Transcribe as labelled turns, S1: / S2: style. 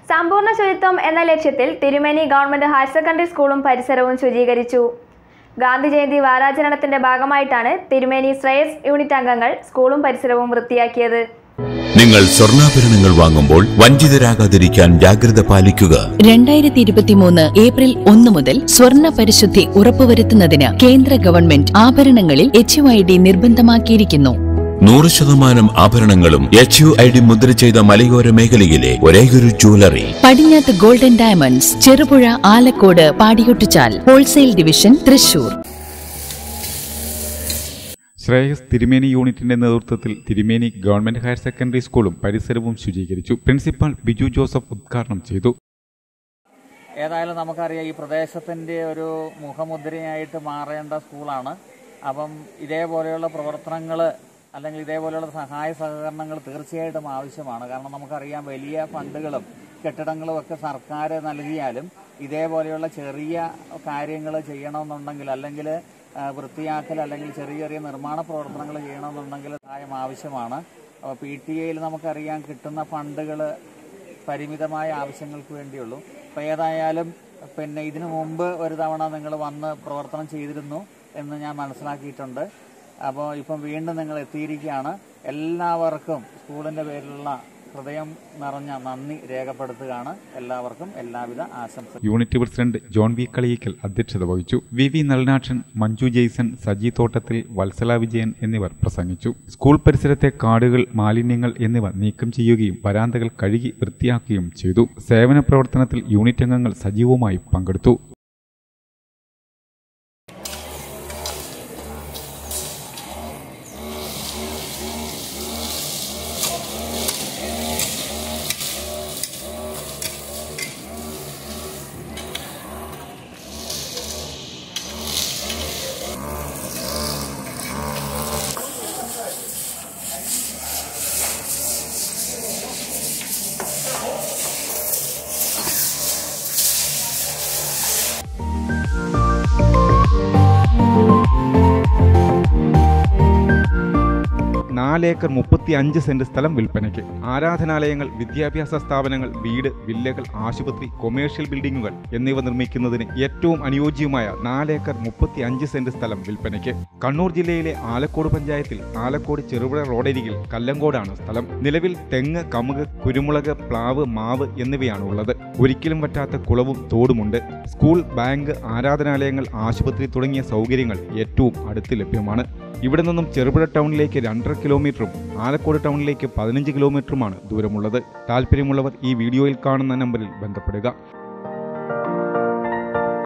S1: സമ്പൂർണ്ണ ശുചിത്വം എന്ന ലക്ഷ്യത്തിൽ തിരുമേനി ഗവൺമെന്റ് ഹയർ സെക്കൻഡറി സ്കൂളും പരിസരവും ശുചീകരിച്ചു ഗാന്ധി ജയന്തി വാരാചരണത്തിന്റെ ഭാഗമായിട്ടാണ് തിരുമേനി ശ്രേയസ് യൂണിറ്റ് അംഗങ്ങൾ സ്കൂളും പരിസരവും വൃത്തിയാക്കിയത്
S2: നിങ്ങൾ സ്വർണ്ണാഭരണങ്ങൾ വാങ്ങുമ്പോൾ വഞ്ചിതരാകാതിരിക്കാൻ ജാഗ്രത പാലിക്കുക
S3: രണ്ടായിരത്തി ഇരുപത്തിമൂന്ന് ഏപ്രിൽ ഒന്ന് മുതൽ സ്വർണ്ണ പരിശുദ്ധി ഉറപ്പുവരുത്തുന്നതിന് കേന്ദ്ര ഗവൺമെന്റ് ആഭരണങ്ങളിൽ എച്ച് ഐ ഡി നിർബന്ധമാക്കിയിരിക്കുന്നു
S2: നൂറ് ശതമാനം ആഭരണങ്ങളും എച്ച് യു ഐ ഡി മുദ്ര ചെയ്ത മലയോര മേഖലയിലെ ഒരേയൊരു jewellery
S3: Padinjath golden diamonds Cherupuzha Alakode Padiyottuchal wholesale division Thrissur
S4: Shreyas Thirumeni യൂണിറ്റിന്റെ നേതൃത്വത്തിൽ തിരുമേനി ഗവൺമെന്റ് ഹയർ സെക്കൻഡറി സ്കൂളും പരിസരവും ശുചീകരിച്ചു പ്രിൻസിപ്പാൾ ബിജു ജോസഫ് ഉദ്ഘാടനം ചെയ്തു
S5: ഏതായാലും നമുക്കറിയാം ഈ പ്രദേശത്തിൻ്റെ ഒരു മുഖമുദ്രയായിട്ട് മാറേണ്ട സ്കൂളാണ് അപ്പം ഇതേപോലെയുള്ള പ്രവർത്തനങ്ങൾ അല്ലെങ്കിൽ ഇതേപോലെയുള്ള സഹായ സഹകരണങ്ങൾ തീർച്ചയായിട്ടും ആവശ്യമാണ് കാരണം നമുക്കറിയാം വലിയ ഫണ്ടുകളും കെട്ടിടങ്ങളും ഒക്കെ സർക്കാർ നൽകിയാലും ഇതേപോലെയുള്ള ചെറിയ കാര്യങ്ങൾ ചെയ്യണമെന്നുണ്ടെങ്കിൽ അല്ലെങ്കിൽ ആ, വൃത്തിയാക്കൽ അല്ലെങ്കിൽ ചെറിയ ചെറിയ നിർമ്മാണ പ്രവർത്തനങ്ങൾ ചെയ്യണമെന്നുണ്ടെങ്കിൽ സഹായം ആവശ്യമാണ് അപ്പോൾ പി ടി എയിൽ നമുക്കറിയാം കിട്ടുന്ന ഫണ്ടുകൾ പരിമിതമായ ആവശ്യങ്ങൾക്ക് വേണ്ടിയുള്ളൂ അപ്പോൾ ഏതായാലും പിന്നെ ഇതിനു മുമ്പ് ഒരു തവണ നിങ്ങൾ വന്ന് പ്രവർത്തനം ചെയ്തിരുന്നു എന്ന് ഞാൻ മനസ്സിലാക്കിയിട്ടുണ്ട് അപ്പോൾ ഇപ്പം വീണ്ടും നിങ്ങൾ എത്തിയിരിക്കുകയാണ് എല്ലാവർക്കും സ്കൂളിൻ്റെ പേരിലുള്ള ഹൃദയം നിറഞ്ഞ നന്ദി രേഖപ്പെടുത്തുകയാണ് എല്ലാവർക്കും എല്ലാവിധ ആശംസകളും
S4: unit president John V Kaliyikkal അധ്യക്ഷത വഹിച്ചു വി വി നളിനാക്ഷൻ മഞ്ജു ജെയ്സൺ സജി തോട്ടത്തിൽ വത്സല വിജയൻ എന്നിവർ പ്രസംഗിച്ചു സ്കൂൾ പരിസരത്തെ കാടുകൾ മാലിന്യങ്ങൾ എന്നിവ നീക്കം ചെയ്യുകയും വരാന്തകൾ കഴുകി വൃത്തിയാക്കുകയും ചെയ്തു സേവന പ്രവർത്തനത്തിൽ യൂണിറ്റ് അംഗങ്ങൾ സജീവമായി പങ്കെടുത്തു നാലേക്കർ മുപ്പത്തി അഞ്ച് സെന്റ് സ്ഥലം വിൽപ്പനയ്ക്ക് ആരാധനാലയങ്ങൾ വിദ്യാഭ്യാസ സ്ഥാപനങ്ങൾ വീട് വില്ലകൾ ആശുപത്രി കൊമേഴ്ഷ്യൽ ബിൽഡിംഗുകൾ എന്നിവ നിർമ്മിക്കുന്നതിന് ഏറ്റവും അനുയോജ്യമായ നാലേക്കർ മുപ്പത്തി അഞ്ച് സെന്റ് സ്ഥലം വിൽപ്പനയ്ക്ക് കണ്ണൂർ ജില്ലയിലെ ആലക്കോട് പഞ്ചായത്തിൽ ആലക്കോട് ചെറുപുഴ റോഡരികിൽ കല്ലങ്കോടാണ് സ്ഥലം നിലവിൽ തെങ്ങ് കമുക് കുരുമുളക് പ്ലാവ് മാവ് എന്നിവയാണ് ഉള്ളത് ഒരിക്കലും പറ്റാത്ത കുളവും തോടുമുണ്ട് സ്കൂൾ ബാങ്ക് ആരാധനാലയങ്ങൾ ആശുപത്രി തുടങ്ങിയ സൗകര്യങ്ങൾ ഏറ്റവും അടുത്ത് ലഭ്യമാണ് ഇവിടെ നിന്നും ചെറുപുഴ ടൗണിലേക്ക് രണ്ടര കിലോമീറ്ററും ആലക്കോട് ടൗണിലേക്ക് പതിനഞ്ച് കിലോമീറ്ററുമാണ് ദൂരമുള്ളത് താല്പര്യമുള്ളവർ ഈ വീഡിയോയിൽ കാണുന്ന നമ്പറിൽ ബന്ധപ്പെടുക